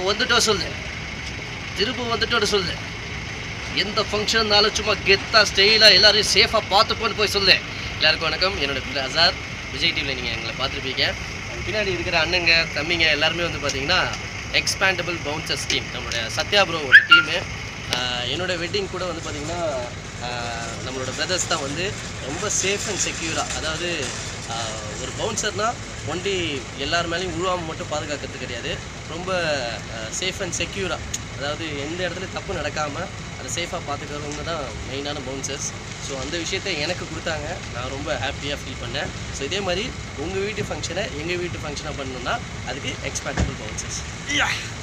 வந்துட்டோம் சொல்லு திரும்ப வந்துட்டோன்னு சொல்லு எந்த ஃபங்க்ஷன்னாலும் சும்மா கெத்தாக ஸ்டைலாக எல்லாரையும் சேஃபாக பார்த்துப்போன்னு போய் சொல்லு எல்லாருக்கும் வணக்கம் என்னோட பேர் அசார் விஜய் டிவியில் நீங்கள் எங்களை பார்த்துருப்பீங்க பின்னாடி இருக்கிற அண்ணங்க தம்பிங்க எல்லாருமே வந்து பார்த்தீங்கன்னா எக்ஸ்பேண்டபிள் பவுன்சர் டீம் நம்மளுடைய சத்யா ப்ரோவோட டீமு என்னோட வெட்டிங் கூட வந்து பார்த்தீங்கன்னா ஆஹ், நம்மளோட பிரதர்ஸ் தான் வந்து ரொம்ப சேஃப் அண்ட் செக்யூராக அதாவது ஆஹ், ஒரு பவுன்சர்னால் ஒன்லி எல்லார் மேலேயும் உழுவாமல் மட்டும் பாதுகாக்கிறது கிடையாது ரொம்ப சேஃப் அண்ட் செக்யூராக அதாவது எந்த இடத்துல தப்பு நடக்காமல் அதை சேஃபாக பார்த்துக்கிறவங்க தான் மெயினான பவுன்சர்ஸ் ஸோ அந்த விஷயத்தை எனக்கு கொடுத்தாங்க நான் ரொம்ப ஹாப்பியாக ஃபீல் பண்ணேன் ஸோ இதே மாதிரி உங்கள் வீட்டு ஃபங்க்ஷனை எங்கள் வீட்டு ஃபங்க்ஷனாக பண்ணணும்னா அதுக்கு எக்ஸ்பேண்டபிள் பவுன்சர்ஸ்